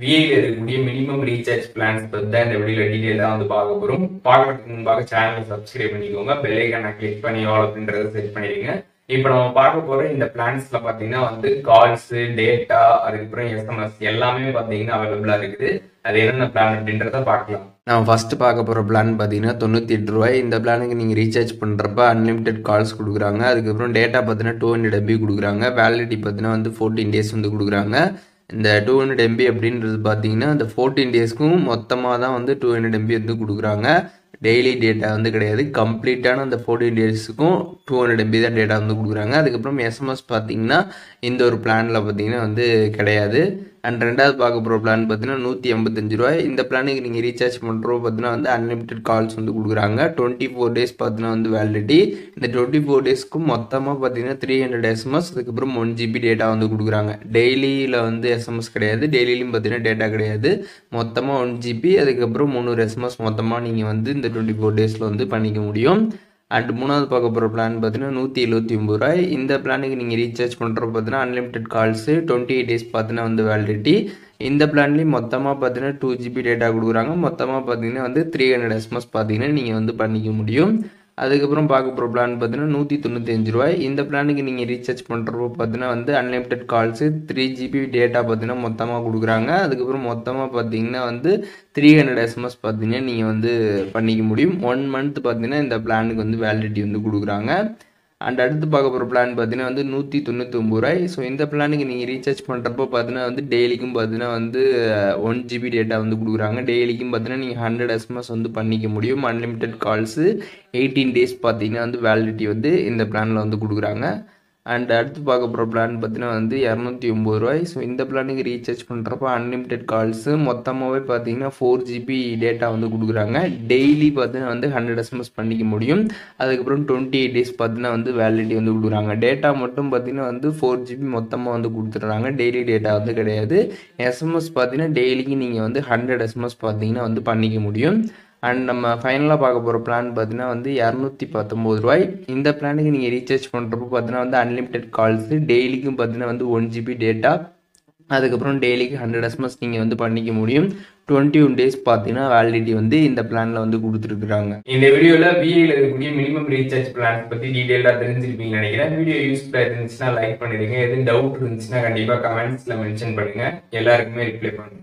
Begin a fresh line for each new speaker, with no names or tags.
விஐல இருக்கக்கூடிய minimum recharge plans பத்தி தான் இந்த வீடியோல டீடைலா வந்து பார்க்க போறோம் பார்க்கறதுக்கு முன்பாக சேனலை சப்ஸ்கிரைப் பண்ணிக்கோங்க பெல் ஐக்கான கிளிக் பண்ணி ஆல் அப்படின்றத செட் பண்ணிடுங்க இப்போ நம்ம பார்க்க போற இந்த பிளான்ஸ்ல பாத்தீங்கன்னா வந்து கால்ஸ் டேட்டா அதுக்கப்புறம் எஸ்எம்எஸ் எல்லாமே பாத்தீங்கன்னா அவைலபிளா இருக்குது அது என்னென்ன பிளான் அப்படின்றத பார்க்கலாம்
நம்ம ஃபஸ்ட்டு பார்க்க போகிற பிளான் பார்த்தீங்கன்னா தொண்ணூற்றி எட்டு ரூபாய் இந்த பிளானுக்கு நீங்கள் ரீசார்ஜ் பண்ணுறப்ப அன்லிமிட்டெட் கால்ஸ் கொடுக்குறாங்க அதுக்கப்புறம் டேட்டா பார்த்தீங்கன்னா டூ ஹண்ட்ரட் எம்பி கொடுக்குறாங்க வேலிடிட்டி பார்த்தீங்கன்னா வந்து ஃபோர்டீன் டேஸ் வந்து கொடுக்குறாங்க இந்த டூ ஹண்ட்ரட் எம்பி அப்படின்றது பார்த்தீங்கன்னா இந்த ஃபோர்டீன் டேஸ்க்கும் மொத்தமாக தான் வந்து டூ ஹண்ட்ரட் எம்பி வந்து கொடுக்குறாங்க டெய்லி டேட்டா வந்து கிடையாது கம்ப்ளீட்டான அந்த ஃபோர்டீன் டேஸுக்கும் டூ ஹண்ட்ரட் எம்பி தான் டேட்டா வந்து கொடுக்குறாங்க அதுக்கப்புறம் எஸ்எம்எஸ் பார்த்தீங்கன்னா இந்த ஒரு பிளானில் பார்த்தீங்கன்னா வந்து கிடையாது அண்ட் ரெண்டாவது பார்க்க போகிற பிளான் பார்த்தீங்கன்னா நூற்றி எண்பத்தஞ்சு ரூபாய் இந்த பிளானுக்கு நீங்கள் ரீசார்ஜ் பண்ணுறோம் பார்த்தீங்கன்னா வந்து அன்லிமிட்டெட் கால்ஸ் வந்து கொடுக்குறாங்க டுவெண்ட்டி ஃபோர் டேஸ் பார்த்தீங்கன்னா வந்து வேலிடிட்டி இந்த டுவெண்ட்டி ஃபோர் டேஸ்க்கும் மொத்தமாக பார்த்தீங்கன்னா த்ரீ ஹண்ட்ரட் எஸ்எம்எஸ் அதுக்கப்புறம் ஒன் ஜிபி டேட்டா வந்து கொடுக்குறாங்க டெய்லியில் வந்து எஸ்எம்எஸ் கிடையாது டெய்லியிலும் பார்த்தீங்கன்னா டேட்டா கிடையாது மொத்தமாக ஒன் ஜிபி அதுக்கப்புறம் முந்நூறு எஸ்எம்எஸ் மொத்தமாக நீங்கள் வந்து இந்த டுவெண்ட்டி ஃபோர் டேஸில் வந்து பண்ணிக்க முடியும் அண்ட் மூணாவது பார்க்க போகிற பிளான் பார்த்தீங்கன்னா நூற்றி எழுபத்தி ஒம்பது ரூபாய் இந்த பிளானுக்கு நீங்கள் ரீசார்ஜ் பண்ணுறப்ப பார்த்தீங்கன்னா unlimited calls twenty eight days பார்த்தீங்கன்னா வந்து வேலிடிட்டி இந்த பிளான்லேயும் மொத்தமாக பார்த்தீங்கன்னா டூ ஜிபி டேட்டா கொடுக்குறாங்க மொத்தமாக பார்த்தீங்கன்னா வந்து த்ரீ ஹண்ட்ரட் எஸ்எம்எஸ் பார்த்தீங்கன்னா நீங்கள் வந்து பண்ணிக்க முடியும் அதுக்கப்புறம் பார்க்க போகிற பிளான் பார்த்தீங்கன்னா நூற்றி தொண்ணூற்றி அஞ்சு ரூபாய் இந்த பிளானுக்கு நீங்கள் ரீசார்ஜ் பண்ணுறப்போ பார்த்தீங்கன்னா வந்து unlimited calls three GB data பார்த்தீங்கன்னா மொத்தமாக கொடுக்குறாங்க அதுக்கப்புறம் மொத்தமாக பார்த்தீங்கன்னா வந்து த்ரீ ஹண்ட்ரட் எஸ்எம்எஸ் பார்த்தீங்கன்னா நீங்கள் வந்து பண்ணிக்க முடியும் ஒன் மந்த் பார்த்தீங்கன்னா இந்த பிளானுக்கு வந்து வேலிடிட்டி வந்து கொடுக்குறாங்க அண்ட் அடுத்து பார்க்க போகிற பிளான் பார்த்தீங்கன்னா வந்து நூற்றி தொண்ணூற்றி ஒம்பது ரூபாய் ஸோ இந்த பிளானுக்கு நீங்கள் ரீசார்ஜ் பண்ணுறப்போ பார்த்தீங்கன்னா வந்து டெய்லிக்கும் பார்த்தீங்கன்னா வந்து ஒன் ஜிபி டேட்டா வந்து கொடுக்குறாங்க டெய்லிக்கும் பார்த்தீங்கன்னா நீங்கள் ஹண்ட்ரட் எஸ்எம்எஸ் வந்து பண்ணிக்க முடியும் அன்லிமிட்டெட் கால்ஸு எயிட்டீன் டேஸ் பார்த்தீங்கன்னா வந்து வேலிடிட்டி வந்து இந்த பிளானில் வந்து கொடுக்குறாங்க அண்ட் அடுத்து பார்க்க போகிற பிளான் பார்த்தீங்கன்னா வந்து இரநூத்தி ஒம்பது ரூபாய் ஸோ இந்த பிளானுக்கு ரீசார்ஜ் பண்ணுறப்ப அன்லிமிட்டெட் கால்ஸு மொத்தமாகவே பார்த்தீங்கன்னா ஃபோர் ஜிபி டேட்டா வந்து கொடுக்குறாங்க டெய்லி பார்த்தீங்கன்னா வந்து ஹண்ட்ரட் எஸ்எம்எஸ் பண்ணிக்க முடியும் அதுக்கப்புறம் டுவெண்ட்டி எயிட் டேஸ் பார்த்தீங்கன்னா வந்து வேலிடிட்டி வந்து கொடுக்குறாங்க டேட்டா மட்டும் பார்த்தீங்கன்னா வந்து ஃபோர் ஜிபி மொத்தமாக வந்து கொடுத்துட்றாங்க டெய்லி டேட்டா வந்து கிடையாது எஸ்எம்எஸ் பார்த்தீங்கன்னா டெய்லிக்கு நீங்கள் வந்து ஹண்ட்ரட் எஸ்எம்எஸ் பார்த்தீங்கன்னா வந்து பண்ணிக்க முடியும் அண்ட் நம்ம ஃபைனலாக பார்க்க போகிற பிளான் பார்த்தீங்கன்னா வந்து இரநூத்தி பத்தொம்போது ரூபாய் இந்த பிளானுக்கு நீங்கள் ரீசார்ஜ் பண்ணுறப்போ பார்த்தீங்கன்னா வந்து அன்லிமிட்டெட் கால்ஸு டெய்லிக்கும் பார்த்தீங்கன்னா வந்து ஒன் ஜிபி டேட்டா அதுக்கப்புறம் டெய்லிக்கு ஹண்ட்ரட் எஸ்எம்எஸ் நீங்கள் வந்து பண்ணிக்க முடியும் டுவெண்ட்டி ஒன் டேஸ் பார்த்தீங்கன்னா வேலிடிட்டி வந்து இந்த பிளானில் வந்து கொடுத்துருக்குறாங்க
இந்த வீடியோல விஐல இருக்கக்கூடிய மினிமம் ரீசார்ஜ் பிளான் பத்தி டீடைலா தெரிஞ்சிருப்பீங்கன்னு நினைக்கிறேன் வீடியோ யூஸ்ஃபுல்லா இருந்துச்சுன்னா லைக் பண்ணிடுங்க எதுவும் டவுட் இருந்துச்சுன்னா கண்டிப்பா கமெண்ட்ஸ்ல மென்ஷன் பண்ணுங்க எல்லாருக்குமே ரிப்ளை பண்ணுங்க